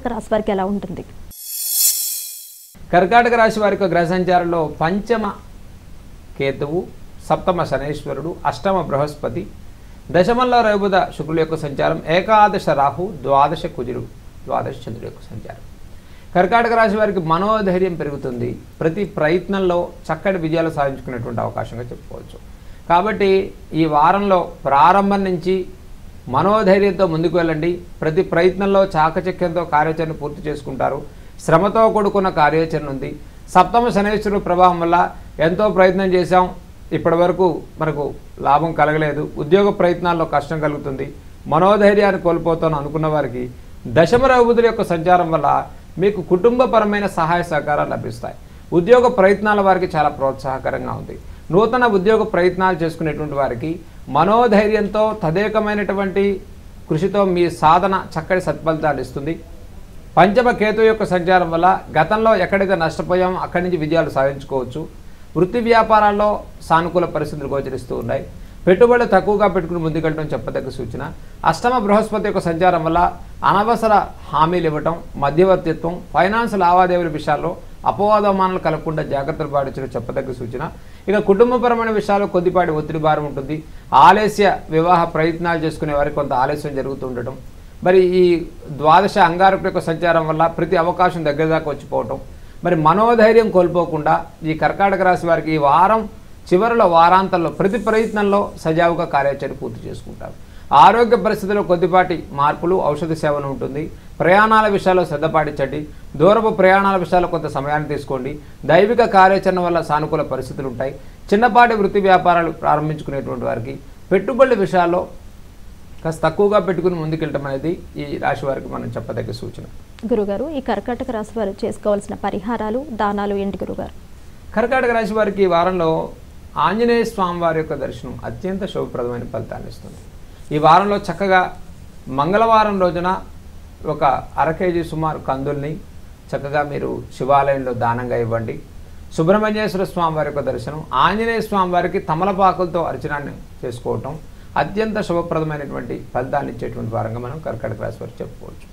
కర్కాటక రాశి వారికి ఎలా ఉంటుంది కర్కాటక రాశి వారి యొక్క గ్రహ సంచారంలో పంచమ కేతువు సప్తమ శనేశ్వరుడు అష్టమ బృహస్పతి దశమంలో రవిబుధ శుక్రుల యొక్క సంచారం ఏకాదశ రాహు ద్వాదశ కుజుడు ద్వాదశ చంద్రుడు యొక్క సంచారం కర్కాటక రాశి వారికి మనోధైర్యం పెరుగుతుంది ప్రతి ప్రయత్నంలో చక్కటి విజయాలు సాధించుకునేటువంటి అవకాశంగా చెప్పుకోవచ్చు కాబట్టి ఈ వారంలో ప్రారంభం నుంచి మనోధైర్యంతో ముందుకు వెళ్ళండి ప్రతి ప్రయత్నంలో చాకచక్యంతో కార్యాచరణ పూర్తి చేసుకుంటారు శ్రమతో కూడుకున్న కార్యాచరణ ఉంది సప్తమ శనేశ్వరుడు ప్రభావం వల్ల ఎంతో ప్రయత్నం చేశాం ఇప్పటి వరకు మనకు లాభం కలగలేదు ఉద్యోగ ప్రయత్నాల్లో కష్టం కలుగుతుంది మనోధైర్యాన్ని కోల్పోతాను అనుకున్న వారికి దశమ రఘుబుధుల యొక్క సంచారం వల్ల మీకు కుటుంబపరమైన సహాయ సహకారాలు లభిస్తాయి ఉద్యోగ ప్రయత్నాల వారికి చాలా ప్రోత్సాహకరంగా ఉంది నూతన ఉద్యోగ ప్రయత్నాలు చేసుకునేటువంటి వారికి మనోధైర్యంతో తదేకమైనటువంటి కృషితో మీ సాధన చక్కటి సత్ఫలితాలు ఇస్తుంది పంచమ కేతు యొక్క సంచారం వల్ల గతంలో ఎక్కడైతే నష్టపోయామో అక్కడి నుంచి విజయాలు సాధించుకోవచ్చు వృత్తి వ్యాపారాల్లో సానుకూల పరిస్థితులు గోచరిస్తూ ఉన్నాయి పెట్టుబడులు తక్కువగా పెట్టుకుని ముందుకెళ్ళడం చెప్పదగ్గ సూచన అష్టమ బృహస్పతి యొక్క సంచారం వల్ల అనవసర హామీలు ఇవ్వటం మధ్యవర్తిత్వం ఫైనాన్స్ లావాదేవీల విషయాల్లో అపవాదమానాలు కలగకుండా జాగ్రత్తలు పాటించడం చెప్పదగ్గ సూచన ఇక కుటుంబపరమైన విషయాల్లో కొద్దిపాటి ఒత్తిడి భారం ఉంటుంది ఆలస్య వివాహ ప్రయత్నాలు చేసుకునే వారికి కొంత ఆలస్యం జరుగుతూ ఉండటం మరి ఈ ద్వాదశ అంగారకుడి యొక్క సంచారం వల్ల ప్రతి అవకాశం దగ్గర దాకా వచ్చిపోవటం మరి మనోధైర్యం కోల్పోకుండా ఈ కర్కాటక రాశి వారికి ఈ వారం చివరిలో వారాంతంలో ప్రతి ప్రయత్నంలో సజావుగా కార్యాచరణ పూర్తి చేసుకుంటారు ఆరోగ్య పరిస్థితుల్లో కొద్దిపాటి మార్పులు ఔషధ సేవన ఉంటుంది ప్రయాణాల విషయాల్లో శ్రద్ధ పాటించండి దూరపు ప్రయాణాల విషయాల్లో కొంత సమయాన్ని తీసుకోండి దైవిక కార్యాచరణ వల్ల సానుకూల పరిస్థితులు ఉంటాయి చిన్నపాటి వృత్తి వ్యాపారాలు ప్రారంభించుకునేటువంటి వారికి పెట్టుబడుల విషయాల్లో కాస్త తక్కువగా పెట్టుకుని ముందుకెళ్ళటం అనేది ఈ రాశి వారికి మనం చెప్పదగ్గ సూచన గురుగారు ఈ కర్కాటక రాశి వారు చేసుకోవాల్సిన పరిహారాలు దానాలు ఏంటి గురుగారు కర్కాటక రాశి వారికి ఈ వారంలో ఆంజనేయ స్వామి వారి యొక్క దర్శనం అత్యంత శుభప్రదమైన ఫలితాన్ని ఇస్తుంది ఈ వారంలో చక్కగా మంగళవారం రోజున ఒక అర కేజీ సుమారు కందుల్ని చక్కగా మీరు శివాలయంలో దానంగా ఇవ్వండి సుబ్రహ్మణ్యేశ్వర స్వామి వారి యొక్క దర్శనం ఆంజనేయ స్వామి వారికి తమలపాకులతో అర్చనాన్ని చేసుకోవటం అత్యంత శుభప్రదమైనటువంటి ఫలితాన్ని ఇచ్చేటువంటి వారంగా మనం కర్కాటక రాశి వారికి చెప్పుకోవచ్చు